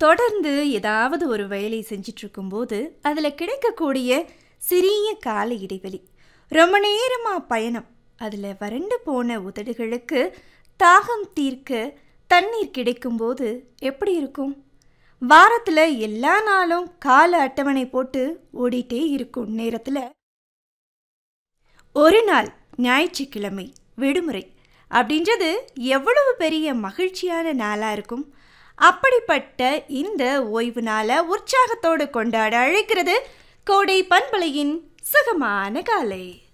தொடர்ந்து ஏதாவது ஒரு வேலை செஞ்சிட்டு இருக்கும்போது அதில் கிடைக்கக்கூடிய சிறிய கால இடைவெளி ரொம்ப நேரமாக பயணம் அதில் வறண்டு போன உதடுகளுக்கு தாகம் தீர்க்க தண்ணீர் கிடைக்கும்போது எப்படி இருக்கும் வாரத்தில் எல்லா நாளும் கால அட்டவணை போட்டு ஓடிட்டே இருக்கும் நேரத்தில் ஒரு நாள் ஞாயிற்றுக்கிழமை விடுமுறை அப்படின்றது எவ்வளவு பெரிய மகிழ்ச்சியான நாளாக இருக்கும் அப்படிப்பட்ட இந்த ஓய்வு நாளை உற்சாகத்தோடு கொண்டாட அழைக்கிறது கோடை பண்பலையின் சுகமான காலை